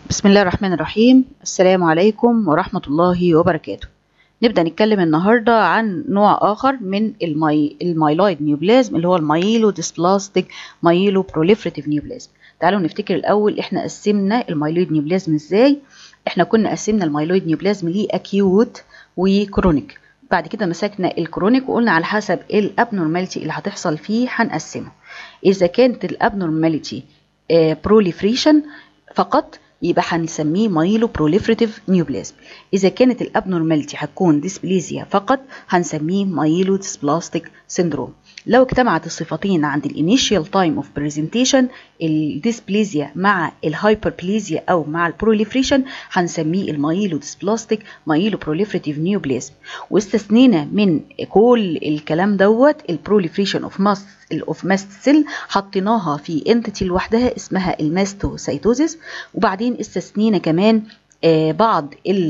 بسم الله الرحمن الرحيم السلام عليكم ورحمة الله وبركاته نبدأ نتكلم النهاردة عن نوع آخر من المي... المايلويد نيوبلازم اللي هو المايلو ديسبلاستيك مايلو بروليفريتيف نيوبلازم تعالوا نفتكر الأول احنا قسمنا المايلويد نيوبلازم ازاي احنا كنا قسمنا المايلويد نيوبلازم لأكيوت وكرونيك بعد كده مسكنا الكرونيك وقلنا على حسب الابنورماليتي اللي هتحصل فيه هنقسمه اذا كانت الابنورماليتي بروليفريشن فقط يبقى هنسميه مايلو بروليفريتيف نيوبلازم اذا كانت الابنورماليتي هتكون ديسبليزيا فقط هنسميه مايلو ديسبلاستيك سيندروم لو اجتمعت الصفتين عند الانيشيال تايم اوف برزنتيشن الديسبليزيا مع الهايبربليزيا او مع البروليفريشن هنسميه المايلو ديسبلاستيك مايلو بروليفريتيف نيوبلازم واستثنينا من كل الكلام دوت البروليفريشن اوف ماست الاوف ماست سيل حطيناها في انتيتي لوحدها اسمها الماستوسايتوزيس وبعدين استثنينا كمان آه بعض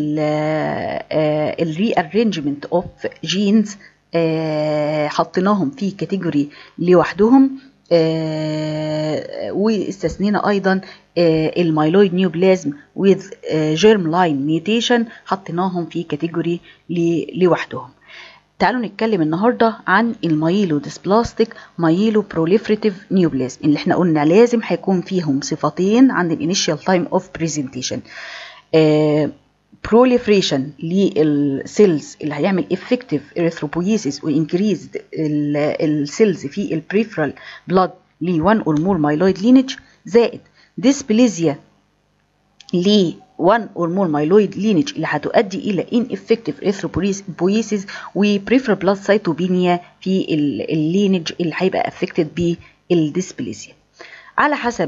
الري ارينجمنت اوف جينز حطيناهم في كاتيجوري لوحدهم آه واستثنينا ايضا آه المايلويد نيوبلازم with جيرم لاين ميوتيشن حطيناهم في كاتيجوري لوحدهم تعالوا نتكلم النهارده عن المايلو ديسبلاستيك مايلو بروليفريتيف نيوبلازم اللي احنا قلنا لازم هيكون فيهم صفتين عند الانيشال تايم اوف برزنتيشن بروليفريشن للسيلز اللي هيعمل افكتيف اريثروبويسيس وانكريز السيلز في البريفرال بلاد ل 1 اور مور مايلويد لينج زائد ديسبليزيا ل 1 or more myeloid lineage اللي هتؤدي إلى ineffective erythropoiesis و peripheral blood cytopenia في اللينج اللي هيبقى affected بالديسبليزيا على حسب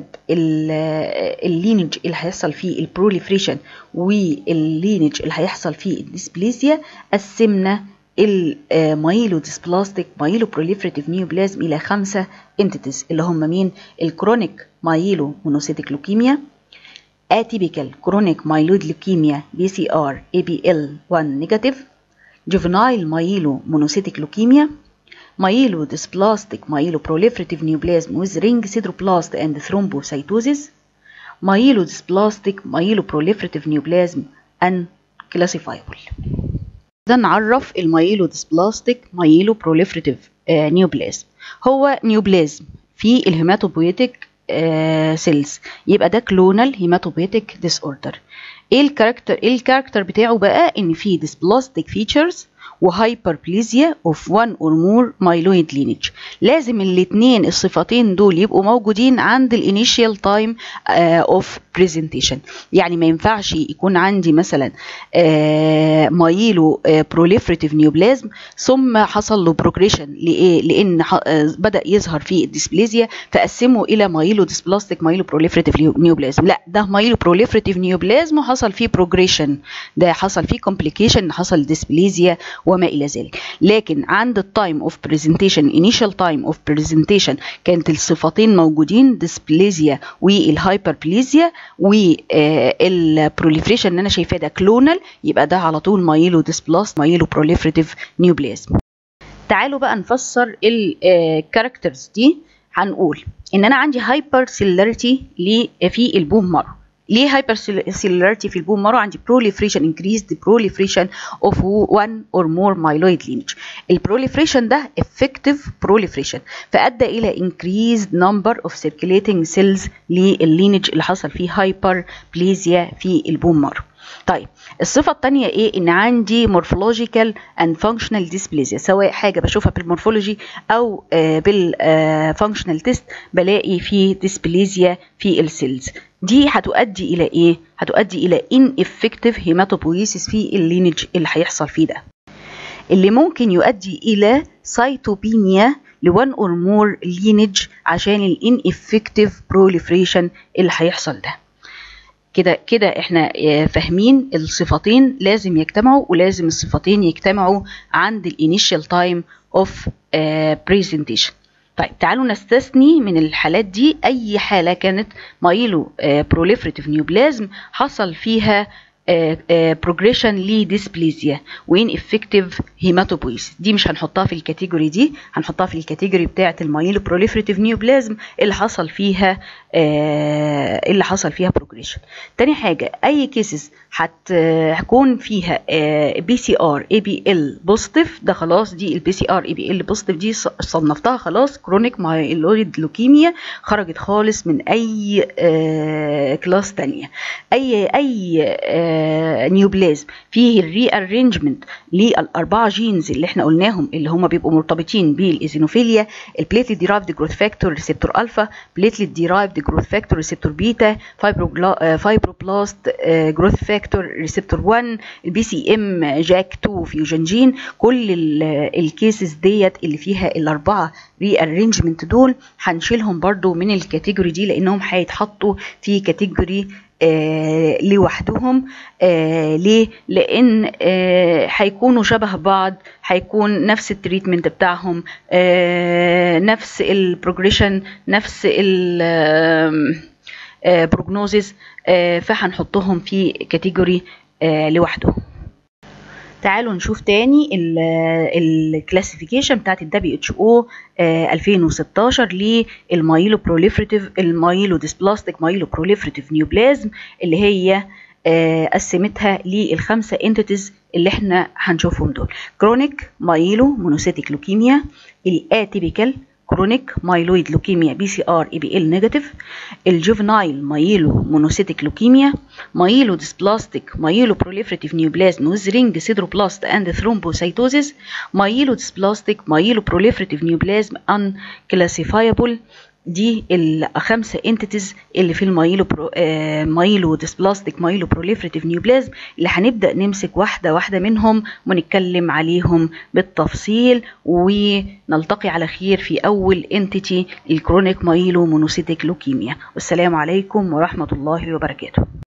اللينج اللي هيحصل فيه البروليفريشن واللينج اللي هيحصل فيه الديسبليزيا قسمنا المايلو ديسبلاستيك مايلو بروليفريتيف نيوبلازم إلى خمسة انتيتيز اللي هم مين الكرونيك مايلو مونوسيتيك لوكيميا atypical chronic myeloid leukemia BCR ABL1 negative, juvenile myelomonocytic leukemia, myelodysplastic myeloproliferative neoplasm with ring sideroblast and thrombocytosis, myelodysplastic myeloproliferative neoplasm unclassifiable. ده نعرف الميلوديسبلاستيك ميلوبروليفريتيف نيوبلازم هو نيوبلازم في الهيماتوبويتيك سيلز يبقى ده كلونال هيماتوبيتيك ديس اوردر ايه الكاركتر ايه الكاركتر بتاعه بقى ان في ديسبلاستيك فيتشرز وهايبربليزيا اوف 1 اور مور مايلويد لينج لازم الاثنين الصفتين دول يبقوا موجودين عند الانيشيال تايم اوف برزنتيشن يعني ما ينفعش يكون عندي مثلا uh, مايلو بروليفريتيف نيوبلازم ثم حصل له بروجريشن لايه لان uh, بدا يظهر فيه الديسبليزيا فقسمه الى مايلو ديسبلاستيك مايلو بروليفريتيف نيوبلازم لا ده مايلو بروليفريتيف نيوبلازم وحصل فيه بروجريشن ده حصل فيه كومبليكيشن حصل ديسبليزيا وما الى ذلك لكن عند التايم اوف برزنتيشن انيشال تايم اوف برزنتيشن كانت الصفتين موجودين ديسبليزيا والهايبربليزيا والبروليفريشن اللي انا شايفاه ده كلونال يبقى ده على طول مايلو ديسبلاست مايلو بروليفريتيف نيوبلازم تعالوا بقى نفسر الكاركترز دي هنقول ان انا عندي هايبر سيلاريتي في البوم مارو ليه هايبر سيلولاريتي في البون مارو عندي proliferation increased proliferation of one or more myeloid lineage البروليفريشن ده effective proliferation فأدى إلى increased number of circulating cells لللينج اللي حصل فيه هايبربليزيا في البون مارو طيب الصفة الثانية ايه ان عندي morphological and functional dysplasia سواء حاجة بشوفها بالمورفولوجي او آه بالفانكشنال تيست بلاقي في ديسبليزيا في السيلز دي هتؤدي الى ايه هتؤدي الى ineffective hematopoiesis في اللينج اللي هيحصل فيه ده اللي ممكن يؤدي الى سايتوبينيا لوان اور مور لينج عشان الانeffective proliferation اللي هيحصل ده كده كده احنا فاهمين الصفتين لازم يجتمعوا ولازم الصفتين يجتمعوا عند الانيشال تايم اوف بريزنتيشن طيب تعالوا نستثني من الحالات دي اي حاله كانت مايلو بروليفريتيف نيوبلازم حصل فيها بروجريشن لديسبليزيا وين افكتيف هيماتوبويس دي مش هنحطها في الكاتيجوري دي هنحطها في الكاتيجوري بتاعه المايلو بروليفريتيف نيوبلازم اللي حصل فيها آه اللي حصل فيها بروجريشن تاني حاجه اي كيسز هتكون فيها بي سي ار اي بي ال بوزيتيف ده خلاص دي البي سي ار اي بي ال بوزيتيف دي صنفتها خلاص كرونيك مايلويد لوكيميا خرجت خالص من اي آه كلاس تانية اي اي آه نيوبلازم فيه الري ارينجمنت للاربعه جينز اللي احنا قلناهم اللي هم بيبقوا مرتبطين بالايزينوفيليا البليتلت ديرايفد جروث فاكتور ريسبتور الفا بليتلت ديرايفد جروث فاكتور ريسبتور بيتا فايبروبلاست جروث فاكتور ريسبتور 1 البي سي ام جاك 2 فيوجن جين كل الكيسز ديت اللي فيها الاربعه ري ارينجمنت دول هنشيلهم برضو من الكاتيجوري دي لانهم هيتحطوا في كاتيجوري آه لوحدهم آه ليه لان هيكونوا آه شبه بعض هيكون نفس التريتمنت بتاعهم آه نفس البروجريشن نفس البروجنوزيس آه فهنحطهم في كاتيجوري آه لوحدهم تعالوا نشوف تاني الكلاسيفيكيشن بتاعت ال WHO 2016 للمايلو بروليفريتيف المايلو ديسبلاستيك مايلو بروليفريتيف نيوبلازم اللي هي قسمتها للخمسه انتيتيز اللي احنا هنشوفهم دول كرونيك مايلو مونوسيتيك لوكيميا الاتيبيكال كرونيك مايلويد لوكيميا بي سي ار اي بي ال نيجاتيف الجوفنايل مايلو مونوسيتيك لوكيميا مايلو ديسبلاستيك مايلو بروليفريتيف نيوبلازم ويز رينج سيدروبلاست اند ثرومبوسايتوزيس مايلو ديسبلاستيك مايلو بروليفريتيف نيوبلازم ان كلاسيفايبل دي الخمسه انتيتيز اللي في المايلو برو آه مايلو ديسبلاستيك مايلو بروليفريتيف نيوبلازم اللي هنبدا نمسك واحده واحده منهم ونتكلم عليهم بالتفصيل ونلتقي على خير في اول انتيتي الكرونيك مايلو مونوسيتيك لوكيميا والسلام عليكم ورحمه الله وبركاته